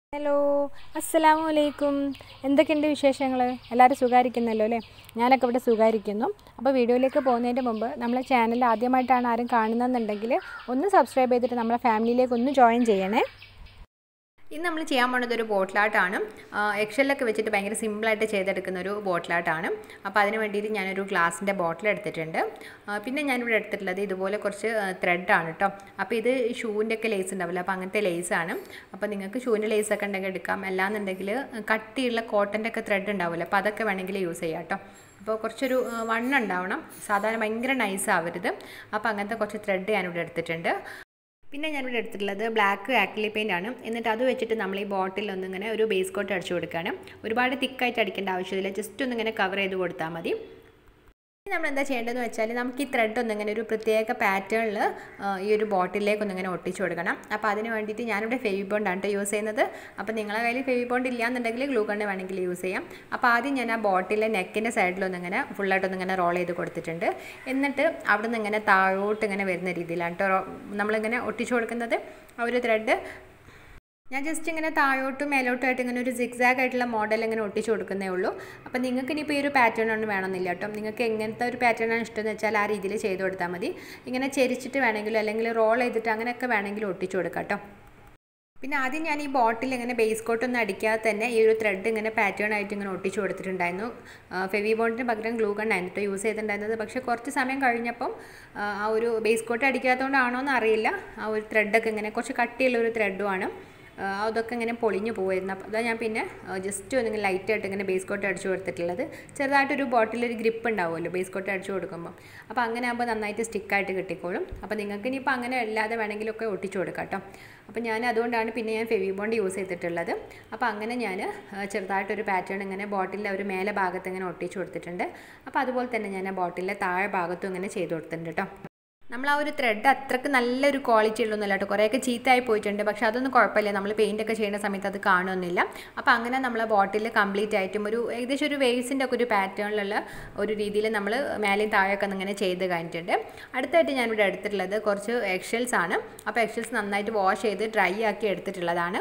hello അസ്സലാമു അലൈക്കും എന്തൊക്കെയുണ്ട് വിശേഷങ്ങൾ എല്ലാവരും സുഖമായിരിക്കുന്നല്ലോ അല്ലേ ഞാനൊക്കെ ഇവിടെ സുഖമായിരിക്കുന്നു അപ്പോൾ വീഡിയോയിലേക്ക് പോകുന്നതിൻ്റെ മുമ്പ് നമ്മളെ ചാനൽ ആദ്യമായിട്ടാണ് ആരും കാണുന്നതെന്നുണ്ടെങ്കിൽ ഒന്ന് സബ്സ്ക്രൈബ് ചെയ്തിട്ട് നമ്മളെ ഫാമിലിയിലേക്ക് ഒന്ന് ജോയിൻ ചെയ്യണേ ഇന്ന് നമ്മൾ ചെയ്യാൻ പോകുന്നത് ഒരു ബോട്ടിലാട്ടാണ് എക്ഷലിലൊക്കെ വെച്ചിട്ട് ഭയങ്കര സിമ്പിളായിട്ട് ചെയ്തെടുക്കുന്ന ഒരു ബോട്ടിലാട്ടാണ് അപ്പോൾ അതിന് വേണ്ടിയിട്ട് ഞാനൊരു ഗ്ലാസിൻ്റെ ബോട്ടിൽ എടുത്തിട്ടുണ്ട് ആ, പിന്നെ ഞാനിവിടെ എടുത്തിട്ടുള്ളത് ഇതുപോലെ കുറച്ച് ത്രെഡാണ് കേട്ടോ അപ്പോൾ ഇത് ഷൂവിൻ്റെ ഒക്കെ ലേസ് ഉണ്ടാവില്ല അപ്പോൾ അങ്ങനത്തെ ലേസാണ് അപ്പോൾ നിങ്ങൾക്ക് ഷൂവിൻ്റെ ലേസൊക്കെ ഉണ്ടെങ്കിൽ എടുക്കാം അല്ലാന്നുണ്ടെങ്കിൽ കട്ടിയുള്ള കോട്ടൻ്റെ ഒക്കെ ത്രെഡ് ഉണ്ടാവില്ല അപ്പോൾ അതൊക്കെ വേണമെങ്കിൽ യൂസ് ചെയ്യാം കേട്ടോ അപ്പോൾ കുറച്ചൊരു ആ, വണ്ണം ഉണ്ടാവണം സാധാരണ ഭയങ്കര നൈസ് ആവരുത് അപ്പോൾ അങ്ങനത്തെ കുറച്ച് ത്രെഡ് ഞാനിവിടെ എടുത്തിട്ടുണ്ട് പിന്നെ ഞാനിവിടെ എടുത്തിട്ടുള്ളത് ബ്ലാക്ക് ആക്രിലിക് പെയിൻ്റ് ആണ് എന്നിട്ട് അത് വെച്ചിട്ട് നമ്മൾ ഈ ബോട്ടിൽ ഒന്നിങ്ങനെ ഒരു ബേസ് കോട്ട് അടിച്ചു കൊടുക്കുകയാണ് ഒരുപാട് തിക്കായിട്ട് അടിക്കേണ്ട ആവശ്യമില്ല ജസ്റ്റ് ഒന്നിങ്ങനെ കവർ ചെയ്ത് കൊടുത്താൽ മതി ഇനി നമ്മൾ എന്താ ചെയ്യേണ്ടതെന്ന് വെച്ചാൽ നമുക്ക് ഈ ത്രെഡ് ഒന്നിങ്ങനെ ഒരു പ്രത്യേക പാറ്റേണിൽ ഈ ഒരു ബോട്ടിലേക്ക് ഒന്നിങ്ങനെ ഒട്ടിച്ചു കൊടുക്കണം അപ്പോൾ അതിന് വേണ്ടിയിട്ട് ഞാനിവിടെ ഫെവി ബോണ്ടാണ് കേട്ടോ യൂസ് ചെയ്യുന്നത് അപ്പോൾ നിങ്ങളുടെ കയ്യിൽ ഫെവി ബോണ്ട് ഇല്ലാന്നുണ്ടെങ്കിൽ ഗ്ലൂ കണ്ണ് വേണമെങ്കിൽ യൂസ് ചെയ്യാം അപ്പോൾ ആദ്യം ഞാൻ ആ ബോട്ടിലെ നെക്കിൻ്റെ സൈഡിലൊന്നിങ്ങനെ ഫുള്ളായിട്ടൊന്നിങ്ങനെ റോൾ ചെയ്ത് കൊടുത്തിട്ടുണ്ട് എന്നിട്ട് അവിടെ നിന്ന് ഇങ്ങനെ താഴോട്ട് ഇങ്ങനെ വരുന്ന രീതിയിലാണ് കേട്ടോ നമ്മളിങ്ങനെ ഒട്ടിച്ചു കൊടുക്കുന്നത് ആ ഒരു ത്രെഡ് ഞാൻ ജസ്റ്റ് ഇങ്ങനെ താഴോട്ടും മേലോട്ടുമായിട്ട് ഇങ്ങനെ ഒരു സിക്സാഗ് ആയിട്ടുള്ള മോഡൽ ഇങ്ങനെ ഒട്ടിച്ചു കൊടുക്കുന്നേ ഉള്ളൂ അപ്പോൾ നിങ്ങൾക്ക് ഇനിയിപ്പോൾ ഈ ഒരു പാറ്റേൺ ഒന്നും വേണമെന്നില്ല കേട്ടോ നിങ്ങൾക്ക് എങ്ങനത്തെ ഒരു പാറ്റേൺ ആണ് ഇഷ്ടമെന്ന് വെച്ചാൽ ആ രീതിയിൽ ചെയ്ത് കൊടുത്താൽ മതി ഇങ്ങനെ ചെരിച്ചിട്ട് വേണമെങ്കിലും അല്ലെങ്കിൽ റോൾ ചെയ്തിട്ട് അങ്ങനെയൊക്കെ വേണമെങ്കിലും ഒട്ടിച്ചു കൊടുക്കാം കേട്ടോ പിന്നെ ആദ്യം ഞാൻ ഈ ബോട്ടിൽ ഇങ്ങനെ ബേസ് കോട്ടൊന്നും അടിക്കാതെ തന്നെ ഈ ഒരു ത്രെഡ് ഇങ്ങനെ പാറ്റേൺ ആയിട്ട് ഇങ്ങനെ ഒട്ടിച്ചു കൊടുത്തിട്ടുണ്ടായിരുന്നു ഫെവി ബോണ്ടിന് പകരം ഗ്ലൂ ഗണ്ണായിരുന്നു കേട്ടോ യൂസ് ചെയ്തിട്ടുണ്ടായിരുന്നത് പക്ഷേ കുറച്ച് സമയം കഴിഞ്ഞപ്പം ആ, ആ ഒരു ബേസ് കോട്ട് അടിക്കാത്തതുകൊണ്ടാണോ എന്ന് അറിയില്ല ആ ഒരു ത്രെഡൊക്കെ ഇങ്ങനെ കുറച്ച് കട്ടിയുള്ള ഒരു ത്രെഡുമാണ് ആ, അതൊക്കെ ഇങ്ങനെ പൊളിഞ്ഞു പോകുമായിരുന്നു അപ്പോൾ അതാ ഞാൻ പിന്നെ ജസ്റ്റ് ഒന്നിങ്ങനെ ലൈറ്റായിട്ട് ഇങ്ങനെ ബേസ് കോട്ട് അടിച്ചു കൊടുത്തിട്ടുള്ളത് ചെറുതായിട്ടൊരു ബോട്ടിലൊരു ഗ്രിപ്പ് ഉണ്ടാവുമല്ലോ ബേസ് കോട്ട് അടിച്ചു കൊടുക്കുമ്പോൾ അപ്പോൾ അങ്ങനെ ആകുമ്പോൾ നന്നായിട്ട് സ്റ്റിക്കായിട്ട് കിട്ടിക്കോളും അപ്പോൾ നിങ്ങൾക്ക് ഇനിയിപ്പോൾ അങ്ങനെ അല്ലാതെ വേണമെങ്കിലൊക്കെ ഒട്ടിച്ചു കൊടുക്കാം കേട്ടോ അപ്പോൾ ഞാൻ അതുകൊണ്ടാണ് പിന്നെ ഞാൻ ഫെവി ബോണ്ട് യൂസ് ചെയ്തിട്ടുള്ളത് അപ്പോൾ അങ്ങനെ ഞാൻ ചെറുതായിട്ടൊരു പാറ്റേൺ ഇങ്ങനെ ബോട്ടിലിൻ്റെ ഒരു മേലെ ഭാഗത്ത് ഇങ്ങനെ ഒട്ടിച്ചു കൊടുത്തിട്ടുണ്ട് അപ്പോൾ അതുപോലെ തന്നെ ഞാൻ ആ ബോട്ടിലിൻ്റെ താഴെ ഭാഗത്തും ഇങ്ങനെ ചെയ്ത് കൊടുത്തിട്ടുണ്ട് കേട്ടോ നമ്മൾ ആ ഒരു ത്രെഡ് അത്രക്ക് നല്ലൊരു ക്വാളിറ്റി ഉള്ളൊന്നുമല്ല കേട്ടോ കുറേയൊക്കെ ചീത്തയായി പോയിട്ടുണ്ട് പക്ഷെ അതൊന്നും കുഴപ്പമില്ല നമ്മൾ പെയിൻ്റ് ഒക്കെ ചെയ്യുന്ന സമയത്ത് അത് കാണുമൊന്നുമില്ല അപ്പോൾ അങ്ങനെ നമ്മൾ ബോട്ടിൽ കംപ്ലീറ്റ് ആയിട്ടും ഒരു ഏകദേശം ഒരു വേവ്സിൻ്റെ ഒക്കെ ഒരു പാറ്റേണിലുള്ള ഒരു രീതിയിൽ നമ്മൾ മേലെയും താഴെയൊക്കെ ഇങ്ങനെ ചെയ്ത് കഴിഞ്ഞിട്ടുണ്ട് അടുത്തായിട്ട് ഞാനിവിടെ എടുത്തിട്ടുള്ളത് കുറച്ച് എക്ഷൽസ് ആണ് അപ്പോൾ എക്ഷൽസ് നന്നായിട്ട് വാഷ് ചെയ്ത് ഡ്രൈ ആക്കി എടുത്തിട്ടുള്ളതാണ്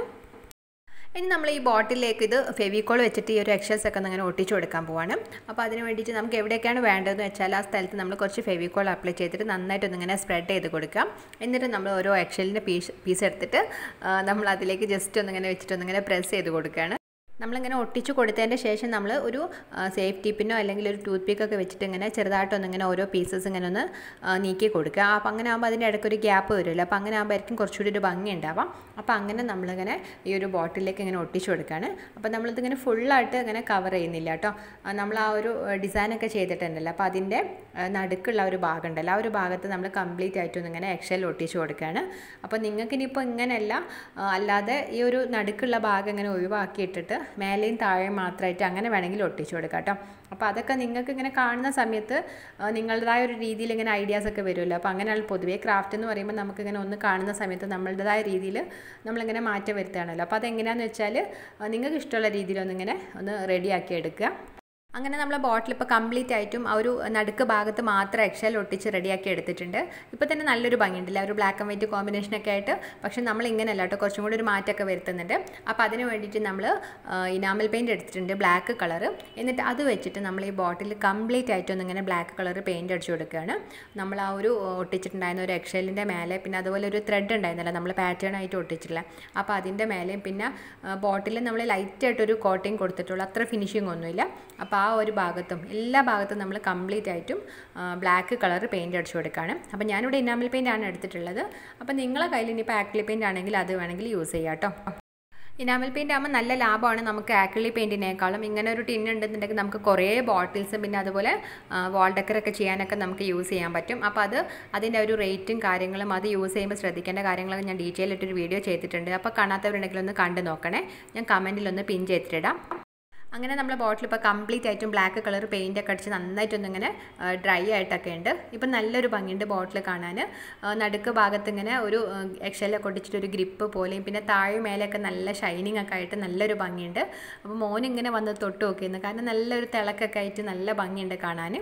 ഇനി നമ്മൾ ഈ ബോട്ടിലേക്ക് ഇത് ഫെവിക്കോൾ വെച്ചിട്ട് ഈ ഒരു എക്ഷൽസ് ഒക്കെ ഒന്ന് അങ്ങനെ ഒട്ടിച്ചു കൊടുക്കാൻ പോവാണ് അപ്പോൾ അതിന് വേണ്ടിയിട്ട് നമുക്ക് എവിടെയൊക്കെയാണ് വേണ്ടതെന്ന് വെച്ചാൽ ആ സ്ഥലത്ത് നമ്മൾ കുറച്ച് ഫെവിക്കോൾ അപ്ലൈ ചെയ്തിട്ട് നന്നായിട്ട് ഒന്നിങ്ങനെ സ്പ്രെഡ് ചെയ്ത് കൊടുക്കാം എന്നിട്ട് നമ്മൾ ഓരോ എക്ഷലിൻ്റെ പീസ് പീസ് എടുത്തിട്ട് ആ, നമ്മൾ അതിലേക്ക് ജസ്റ്റ് ഒന്നിങ്ങനെ വെച്ചിട്ട് ഒന്നിങ്ങനെ പ്രസ് ചെയ്ത് കൊടുക്കുകയാണ് നമ്മളിങ്ങനെ ഒട്ടിച്ച് കൊടുത്തതിൻ്റെ ശേഷം നമ്മൾ ഒരു സേഫ്റ്റി പിന്നോ അല്ലെങ്കിൽ ഒരു ടൂത്ത് പിക്കൊക്കെ വെച്ചിട്ട് ഇങ്ങനെ ചെറുതായിട്ടൊന്ന് ഇങ്ങനെ ഓരോ പീസസ് ഇങ്ങനെ ഒന്ന് ആ, നീക്കി കൊടുക്കുക അപ്പോൾ അങ്ങനെ ആകുമ്പോൾ അതിൻ്റെ ഇടയ്ക്ക് ഒരു ഗ്യാപ്പ് വരുമല്ലോ അപ്പോൾ അങ്ങനെ ആകുമ്പോഴായിരിക്കും കുറച്ചുകൂടി ഒരു ഭംഗി ഉണ്ടാവാം അപ്പോൾ അങ്ങനെ നമ്മളിങ്ങനെ ഈ ഒരു ബോട്ടിലേക്ക് ഇങ്ങനെ ഒട്ടിച്ച് കൊടുക്കുകയാണ് അപ്പോൾ നമ്മളിതിങ്ങനെ ഫുള്ളായിട്ട് ഇങ്ങനെ കവർ ചെയ്യുന്നില്ല കേട്ടോ ആ, നമ്മൾ ആ ഒരു ഡിസൈനൊക്കെ ചെയ്തിട്ടുണ്ടല്ലോ അപ്പോൾ അതിൻ്റെ ആ, നടുക്കുള്ള ആ ഒരു ഭാഗം ഉണ്ടല്ലോ ആ ഒരു ഭാഗത്ത് നമ്മൾ കംപ്ലീറ്റ് ആയിട്ടൊന്ന് ഇങ്ങനെ എക്സൽ ഒട്ടിച്ച് കൊടുക്കുകയാണ് അപ്പോൾ നിങ്ങൾക്ക് ഇനിയിപ്പോൾ ഇങ്ങനെയല്ല ആ, അല്ലാതെ ഈ ഒരു നടുക്കുള്ള ഭാഗം ഇങ്ങനെ ഒഴിവാക്കിയിട്ടിട്ട് മേലെയും താഴെയും മാത്രമായിട്ട് അങ്ങനെ വേണമെങ്കിൽ ഒട്ടിച്ചു കൊടുക്കാം കേട്ടോ അപ്പോൾ അതൊക്കെ നിങ്ങൾക്ക് ഇങ്ങനെ കാണുന്ന സമയത്ത് ആ, നിങ്ങളുടേതായ ഒരു രീതിയിൽ ഇങ്ങനെ ഐഡിയാസ് ഒക്കെ വരുമല്ലോ അപ്പോൾ അങ്ങനെയാണ് പൊതുവേ ക്രാഫ്റ്റ് എന്ന് പറയുമ്പോൾ നമുക്കിങ്ങനെ ഒന്ന് കാണുന്ന സമയത്ത് നമ്മളുടേതായ രീതിയിൽ നമ്മളിങ്ങനെ മാറ്റം വരുത്തുകയാണല്ലോ അപ്പോൾ അതെങ്ങനെയാണെന്ന് വെച്ചാൽ ആ, നിങ്ങൾക്ക് ഇഷ്ടമുള്ള രീതിയിലൊന്നിങ്ങനെ ഒന്ന് റെഡിയാക്കി എടുക്കുക അങ്ങനെ നമ്മൾ ബോട്ടിൽ ഇപ്പോൾ കംപ്ലീറ്റ് ആയിട്ടും ആ ഒരു നടുക്ക് ഭാഗത്ത് മാത്രം എക്സൽ ഒട്ടിച്ച് റെഡിയാക്കി എടുത്തിട്ടുണ്ട് ഇപ്പോൾ തന്നെ നല്ലൊരു ഭംഗിയുണ്ടല്ലേ ആ ഒരു ബ്ലാക്ക് ആൻഡ് വൈറ്റ് കോമ്പിനേഷനൊക്കെ ആയിട്ട് പക്ഷേ നമ്മൾ ഇങ്ങനെയല്ല കേട്ടോ കുറച്ചും കൂടി ഒരു മാറ്റമൊക്കെ വരുത്തുന്നുണ്ട് അപ്പോൾ അതിന് വേണ്ടിയിട്ട് നമ്മൾ ഇനാമൽ പെയിൻറ്റ് എടുത്തിട്ടുണ്ട് ബ്ലാക്ക് കളർ എന്നിട്ട് അത് വെച്ചിട്ട് നമ്മൾ ഈ ബോട്ടിൽ കംപ്ലീറ്റ് ആയിട്ടൊന്ന് ഇങ്ങനെ ബ്ലാക്ക് കളർ പെയിൻറ്റ് അടിച്ചു കൊടുക്കുകയാണ് നമ്മൾ ആ ഒരു ഒട്ടിച്ചിട്ടുണ്ടായിരുന്ന ഒരു എക്സലിൻ്റെ മേലെ പിന്നെ അതുപോലെ ഒരു ത്രെഡ് ഉണ്ടായിരുന്നല്ലോ നമ്മൾ പാറ്റേൺ ആയിട്ട് ഒട്ടിച്ചിട്ടില്ല അപ്പോൾ അതിൻ്റെ മേലെയും പിന്നെ ബോട്ടിൽ നമ്മൾ ലൈറ്റായിട്ടൊരു കോട്ടിങ് കൊടുത്തിട്ടുള്ളൂ അത്ര ഫിനിഷിംഗ് ഒന്നുമില്ല അപ്പോൾ ആ ഒരു ഭാഗത്തും എല്ലാ ഭാഗത്തും നമ്മൾ കംപ്ലീറ്റ് ആയിട്ടും ബ്ലാക്ക് കളർ പെയിൻറ്റ് അടിച്ചു കൊടുക്കുകയാണ് അപ്പോൾ ഞാനിവിടെ ഇനാമൽ പെയിൻ്റ് ആണ് എടുത്തിട്ടുള്ളത് അപ്പോൾ നിങ്ങളെ കയ്യിൽ ഇനിയിപ്പോൾ ആക്രിലി പെയിൻ്റ് ആണെങ്കിൽ അത് വേണമെങ്കിൽ യൂസ് ചെയ്യാം കേട്ടോ ഇനാമൽ പെയിൻ്റ് ആകുമ്പോൾ നല്ല ലാഭമാണ് നമുക്ക് ആക്രിലി പെയിൻറ്റിനേക്കാളും ഇങ്ങനെ ഒരു ടിൻ ഉണ്ടെന്നുണ്ടെങ്കിൽ നമുക്ക് കുറേ ബോട്ടിൽസും പിന്നെ അതുപോലെ വാൾ ഡെക്കറൊക്കെ ചെയ്യാനൊക്കെ നമുക്ക് യൂസ് ചെയ്യാൻ പറ്റും അപ്പോൾ അത് അതിൻ്റെ ഒരു റേറ്റും കാര്യങ്ങളും അത് യൂസ് ചെയ്യുമ്പോൾ ശ്രദ്ധിക്കേണ്ട കാര്യങ്ങളൊക്കെ ഞാൻ ഡീറ്റെയിൽ ആയിട്ടൊരു വീഡിയോ ചെയ്തിട്ടുണ്ട് അപ്പോൾ കാണാത്തവരുണ്ടെങ്കിൽ ഒന്ന് കണ്ടു നോക്കണേ ഞാൻ കമൻറ്റിലൊന്ന് പിൻ ചെയ്തിട്ടിടാം അങ്ങനെ നമ്മൾ ബോട്ടിൽ ഇപ്പോൾ കംപ്ലീറ്റ് ആയിട്ടും ബ്ലാക്ക് കളർ പെയിൻ്റ് ഒക്കെ അടിച്ച് നന്നായിട്ടൊന്നും ഇങ്ങനെ ഡ്രൈ ആയിട്ടൊക്കെ ഉണ്ട് ഇപ്പം നല്ലൊരു ഭംഗിയുണ്ട് ബോട്ടിൽ കാണാൻ ആ, നടുക്ക് ഭാഗത്ത് ഇങ്ങനെ ഒരു എക്ഷലൊക്കെ ഒട്ടിച്ചിട്ട് ഒരു ഗ്രിപ്പ് പോലെയും പിന്നെ താഴെ മേലെയൊക്കെ നല്ല ഷൈനിങ് ഒക്കെ ആയിട്ട് നല്ലൊരു ഭംഗിയുണ്ട് അപ്പോൾ മോൻ ഇങ്ങനെ വന്ന് തൊട്ട് നോക്കിയിരുന്നു കാരണം നല്ലൊരു തിളക്കൊക്കെ ആയിട്ട് നല്ല ഭംഗിയുണ്ട് കാണാൻ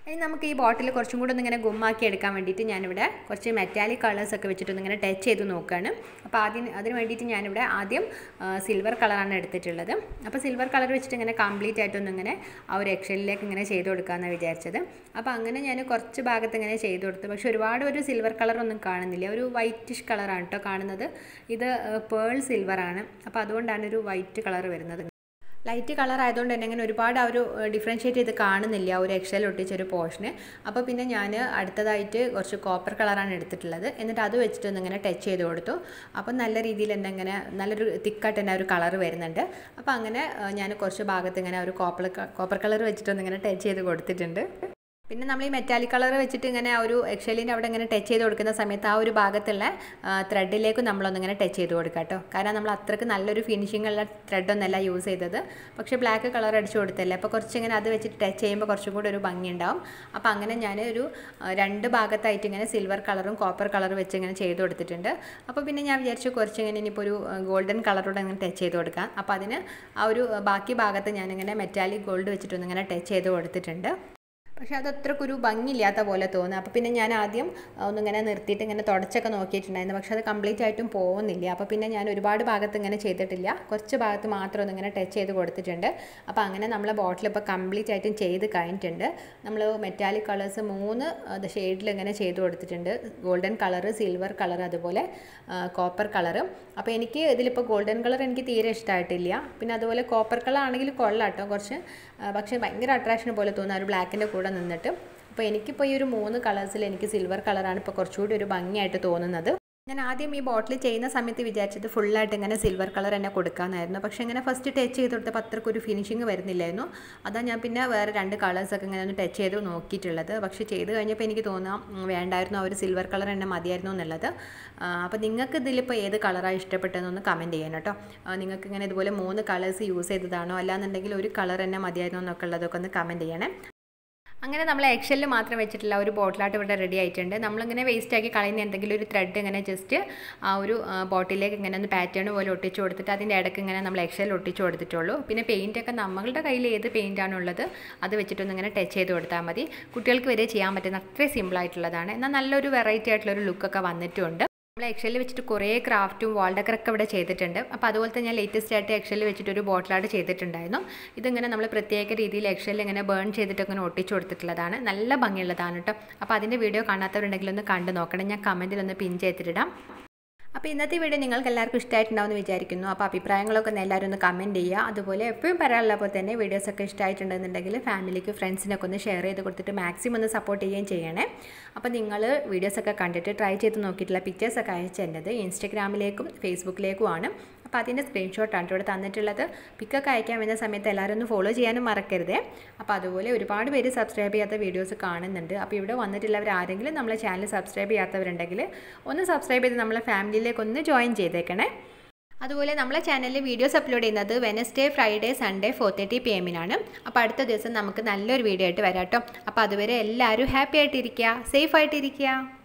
ഇനി നമുക്ക് ഈ ബോട്ടിൽ കുറച്ചും കൂടെ ഒന്നിങ്ങനെ ഗുമ്മാക്കി എടുക്കാൻ വേണ്ടിയിട്ട് ഞാനിവിടെ കുറച്ച് മെറ്റാലിക് കളേഴ്സ് ഒക്കെ വെച്ചിട്ട് ഇങ്ങനെ ടച്ച് ചെയ്ത് നോക്കുകയാണ് അപ്പോൾ ആദ്യം അതിന് വേണ്ടിയിട്ട് ഞാനിവിടെ ആദ്യം സിൽവർ കളറാണ് എടുത്തിട്ടുള്ളത് അപ്പോൾ സിൽവർ കളർ വെച്ചിട്ട് ഇങ്ങനെ കംപ്ലീറ്റ് ആയിട്ടൊന്നിങ്ങനെ ആ ഒരു എക്ഷലിലേക്ക് ഇങ്ങനെ ചെയ്ത് കൊടുക്കാമെന്നാണ് വിചാരിച്ചത് അപ്പോൾ അങ്ങനെ ഞാൻ കുറച്ച് ഭാഗത്ത് ഇങ്ങനെ ചെയ്ത് കൊടുത്തു പക്ഷേ ഒരുപാട് ഒരു സിൽവർ കളറൊന്നും കാണുന്നില്ല ഒരു വൈറ്റിഷ് കളറാണ് കേട്ടോ കാണുന്നത് ഇത് പേൾ സിൽവറാണ് അപ്പോൾ അതുകൊണ്ടാണ് ഒരു വൈറ്റ് കളർ വരുന്നത് ലൈറ്റ് കളർ ആയതുകൊണ്ട് തന്നെ അങ്ങനെ ഒരുപാട് ആ ഒരു ഡിഫറൻഷ്യേറ്റ് ചെയ്ത് കാണുന്നില്ല ആ ഒരു എക്സൽ ഒട്ടിച്ചൊരു പോർഷന് അപ്പോൾ പിന്നെ ഞാൻ അടുത്തതായിട്ട് കുറച്ച് കോപ്പർ കളറാണ് എടുത്തിട്ടുള്ളത് എന്നിട്ട് അത് വെച്ചിട്ട് ഒന്നിങ്ങനെ ടച്ച് ചെയ്ത് കൊടുത്തു അപ്പോൾ നല്ല രീതിയിൽ തന്നെ ഇങ്ങനെ നല്ലൊരു തിക്കായിട്ട് തന്നെ ഒരു കളർ വരുന്നുണ്ട് അപ്പോൾ അങ്ങനെ ഞാൻ കുറച്ച് ഭാഗത്ത് ഇങ്ങനെ ഒരു കോപ്പർ കോപ്പർ കളർ വെച്ചിട്ടൊന്നിങ്ങനെ ടച്ച് ചെയ്ത് കൊടുത്തിട്ടുണ്ട് പിന്നെ നമ്മൾ ഈ മെറ്റാലിക് കളർ വെച്ചിട്ട് ഇങ്ങനെ ആ ഒരു എക്സലിൻ്റെ അവിടെ ഇങ്ങനെ ടച്ച് ചെയ്ത് കൊടുക്കുന്ന സമയത്ത് ആ ഒരു ഭാഗത്തുള്ള ത്രെഡിലേക്ക് നമ്മളൊന്നിങ്ങനെ ടച്ച് ചെയ്ത് കൊടുക്കുക കേട്ടോ കാരണം നമ്മൾ അത്രയ്ക്ക് നല്ലൊരു ഫിനിഷിംഗ് ഉള്ള ത്രെഡൊന്നല്ല യൂസ് ചെയ്തത് പക്ഷേ ബ്ലാക്ക് കളർ അടിച്ചു കൊടുത്തല്ലേ അപ്പോൾ കുറച്ചിങ്ങനെ അത് വെച്ചിട്ട് ടച്ച് ചെയ്യുമ്പോൾ കുറച്ചും കൂടി ഒരു ഭംഗി ഉണ്ടാവും അപ്പോൾ അങ്ങനെ ഞാൻ ഒരു രണ്ട് ഭാഗത്തായിട്ട് ഇങ്ങനെ സിൽവർ കളറും കോപ്പർ കളറും വെച്ച് ഇങ്ങനെ ചെയ്ത് കൊടുത്തിട്ടുണ്ട് അപ്പോൾ പിന്നെ ഞാൻ വിചാരിച്ചു കുറച്ചിങ്ങനെ ഇനിയിപ്പോൾ ഒരു ഗോൾഡൻ കളറോടെ ഇങ്ങനെ ടച്ച് ചെയ്ത് കൊടുക്കാം അപ്പോൾ അതിന് ആ ഒരു ബാക്കി ഭാഗത്ത് ഞാനിങ്ങനെ മെറ്റാലിക് ഗോൾഡ് വെച്ചിട്ടൊന്നിങ്ങനെ ടച്ച് ചെയ്ത് കൊടുത്തിട്ടുണ്ട് പക്ഷേ അത് അത്രക്കൊരു ഭംഗിയില്ലാത്ത പോലെ തോന്നുന്നു അപ്പോൾ പിന്നെ ഞാൻ ആദ്യം ഒന്നിങ്ങനെ നിർത്തിയിട്ട് ഇങ്ങനെ തുടച്ചൊക്കെ നോക്കിയിട്ടുണ്ടായിരുന്നു പക്ഷേ അത് കംപ്ലീറ്റ് ആയിട്ടും പോകുന്നില്ല അപ്പോൾ പിന്നെ ഞാൻ ഒരുപാട് ഭാഗത്ത് ഇങ്ങനെ ചെയ്തിട്ടില്ല കുറച്ച് ഭാഗത്ത് മാത്രം ഒന്നിങ്ങനെ ടച്ച് ചെയ്ത് കൊടുത്തിട്ടുണ്ട് അപ്പോൾ അങ്ങനെ നമ്മളെ ബോട്ടിൽ ഇപ്പോൾ കംപ്ലീറ്റ് ആയിട്ടും ചെയ്ത് കഴിഞ്ഞിട്ടുണ്ട് നമ്മൾ മെറ്റാലിക് കളേഴ്സ് മൂന്ന് ഷെയ്ഡിൽ ഇങ്ങനെ ചെയ്ത് കൊടുത്തിട്ടുണ്ട് ഗോൾഡൻ കളറ് സിൽവർ കളർ അതുപോലെ കോപ്പർ കളറ് അപ്പോൾ എനിക്ക് ഇതിലിപ്പോൾ ഗോൾഡൻ കളർ എനിക്ക് തീരെ ഇഷ്ടമായിട്ടില്ല പിന്നെ അതുപോലെ കോപ്പർ കളർ ആണെങ്കിൽ കൊള്ളാട്ടോ കുറച്ച് പക്ഷേ ഭയങ്കര അട്രാക്ഷൻ പോലെ തോന്നുന്ന ഒരു ബ്ലാക്കിൻ്റെ കൂടെ നിന്നിട്ട് അപ്പോൾ എനിക്കിപ്പോൾ ഈ ഒരു മൂന്ന് കളേഴ്സിൽ എനിക്ക് സിൽവർ കളറാണ് ഇപ്പോൾ കുറച്ചുകൂടി ഒരു ഭംഗിയായിട്ട് തോന്നുന്നത് ഞാൻ ആദ്യം ഈ ബോട്ടിൽ ചെയ്യുന്ന സമയത്ത് വിചാരിച്ചത് ഫുള്ളായിട്ട് ഇങ്ങനെ സിൽവർ കളർ തന്നെ കൊടുക്കാമെന്നായിരുന്നു പക്ഷേ ഇങ്ങനെ ഫസ്റ്റ് ടച്ച് ചെയ്ത് കൊടുത്തപ്പോൾ അത്രയ്ക്ക് ഒരു ഫിനിഷിങ് വരുന്നില്ലായിരുന്നു അതാ ഞാൻ പിന്നെ വേറെ രണ്ട് കളേഴ്സൊക്കെ ഇങ്ങനെ ഒന്ന് ടച്ച് ചെയ്ത് നോക്കിയിട്ടുള്ളത് പക്ഷേ ചെയ്ത് കഴിഞ്ഞപ്പോൾ എനിക്ക് തോന്നാം വേണ്ടായിരുന്നു ആ ഒരു സിൽവർ കളർ തന്നെ മതിയായിരുന്നു എന്നുള്ളത് അപ്പോൾ നിങ്ങൾക്ക് ഇതിലിപ്പോൾ ഏത് കളറാണ് ഇഷ്ടപ്പെട്ടതെന്നൊന്ന് കമൻറ്റ് ചെയ്യണം കേട്ടോ നിങ്ങൾക്ക് ഇങ്ങനെ ഇതുപോലെ മൂന്ന് കളേഴ്സ് യൂസ് ചെയ്തതാണോ അല്ലാന്നുണ്ടെങ്കിൽ ഒരു കളർ തന്നെ മതിയായിരുന്നു എന്നൊക്കെ ഉള്ളതൊക്കെ ഒന്ന് കമൻറ്റ് ചെയ്യണേ അങ്ങനെ നമ്മൾ എക്സലിൽ മാത്രം വെച്ചിട്ടുള്ള ഒരു ബോട്ടിലായിട്ട് ഇവിടെ റെഡി ആയിട്ടുണ്ട് നമ്മളിങ്ങനെ വേസ്റ്റ് ആക്കി കളയുന്ന എന്തെങ്കിലും ഒരു ത്രെഡ് ഇങ്ങനെ ജസ്റ്റ് ആ ഒരു ബോട്ടിലേക്ക് ഇങ്ങനെ ഒന്ന് പാറ്റേൺ പോലെ ഒട്ടിച്ച് കൊടുത്തിട്ട് അതിൻ്റെ ഇടയ്ക്ക് ഇങ്ങനെ നമ്മൾ എക്സലിൽ ഒട്ടിച്ച് കൊടുത്തിട്ടുള്ളൂ പിന്നെ പെയിൻറ്റൊക്കെ നമ്മളുടെ കയ്യിൽ ഏത് പെയിൻറ്റാണുള്ളത് അത് വെച്ചിട്ടൊന്ന് ഇങ്ങനെ ടച്ച് ചെയ്ത് കൊടുത്താൽ മതി കുട്ടികൾക്ക് വരെ ചെയ്യാൻ പറ്റുന്ന അത്രയും സിമ്പിളായിട്ടുള്ളതാണ് എന്നാൽ നല്ലൊരു വെറൈറ്റി ആയിട്ടുള്ളൊരു ലുക്കൊക്കെ വന്നിട്ടുമുണ്ട് നമ്മൾ എക്സലിൽ വെച്ചിട്ട് കുറേ ക്രാഫ്റ്റും വാൾ ഡെക്കറൊക്കെ ഇവിടെ ചെയ്തിട്ടുണ്ട് അപ്പോൾ അതുപോലത്തെ ഞാൻ ലേറ്റസ്റ്റ് ആയിട്ട് എക്സലിൽ വെച്ചിട്ട് ഒരു ബോട്ടിലായിട്ട് ചെയ്തിട്ടുണ്ടായിരുന്നു ഇതിങ്ങനെ നമ്മൾ പ്രത്യേക രീതിയിൽ എക്സലിൽ ഇങ്ങനെ ബേൺ ചെയ്തിട്ട് ഇങ്ങനെ ഒട്ടിച്ചു കൊടുത്തിട്ടുള്ളതാണ് നല്ല ഭംഗിയുള്ളതാണ് കേട്ടോ അപ്പോൾ അതിൻ്റെ വീഡിയോ കാണാത്തവരുണ്ടെങ്കിൽ ഒന്ന് കണ്ടു നോക്കണം ഞാൻ കമൻറ്റിൽ ഒന്ന് പിൻ ചെയ്തിട്ടിടാം അപ്പോൾ ഇന്നത്തെ വീഡിയോ നിങ്ങൾക്ക് എല്ലാവർക്കും ഇഷ്ടമായിട്ടുണ്ടാവുമെന്ന് വിചാരിക്കുന്നു അപ്പോൾ അഭിപ്രായങ്ങളൊക്കെ ഒന്ന് എല്ലാവരും ഒന്ന് കമൻറ്റ് ചെയ്യുക അതുപോലെ എപ്പോഴും പറയാനുള്ള പോലെ തന്നെ വീഡിയോസൊക്കെ ഇഷ്ടമായിട്ടുണ്ടെന്നുണ്ടെങ്കിൽ ഫാമിലിക്ക് ഫ്രണ്ട്സിനൊക്കെ ഒന്ന് ഷെയർ ചെയ്ത് കൊടുത്തിട്ട് മാക്സിമം ഒന്ന് സപ്പോർട്ട് ചെയ്യുകയും ചെയ്യണേ അപ്പോൾ നിങ്ങൾ വീഡിയോസൊക്കെ കണ്ടിട്ട് ട്രൈ ചെയ്ത് നോക്കിയിട്ടുള്ള പിക്ചേഴ്സൊക്കെ അയച്ചു തരുന്നത് ഇൻസ്റ്റഗ്രാമിലേക്കും ഫേസ്ബുക്കിലേക്കുമാണ് അപ്പോൾ അതിൻ്റെ സ്ക്രീൻഷോട്ടാണ് ഇവിടെ തന്നിട്ടുള്ളത് പിക്കൊക്കെ അയക്കാൻ വരുന്ന സമയത്ത് എല്ലാവരും ഒന്ന് ഫോളോ ചെയ്യാനും മറക്കരുതേ അപ്പോൾ അതുപോലെ ഒരുപാട് പേര് സബ്സ്ക്രൈബ് ചെയ്യാത്ത വീഡിയോസ് കാണുന്നുണ്ട് അപ്പോൾ ഇവിടെ വന്നിട്ടുള്ളവർ ആരെങ്കിലും നമ്മളെ ചാനൽ സബ്സ്ക്രൈബ് ചെയ്യാത്തവരുണ്ടെങ്കിൽ ഒന്ന് സബ്സ്ക്രൈബ് ചെയ്ത് നമ്മളെ ഫാമിലിയിലേക്ക് ഒന്ന് ജോയിൻ ചെയ്തേക്കണേ അതുപോലെ നമ്മളെ ചാനലിൽ വീഡിയോസ് അപ്ലോഡ് ചെയ്യുന്നത് Wednesday Friday Sunday four thirty P എമ്മിനാണ് അപ്പോൾ അടുത്ത ദിവസം നമുക്ക് നല്ലൊരു വീഡിയോ ആയിട്ട് വരാം കേട്ടോ അപ്പോൾ അതുവരെ എല്ലാവരും ഹാപ്പി ആയിട്ടിരിക്കുക സേഫ് ആയിട്ടിരിക്കുക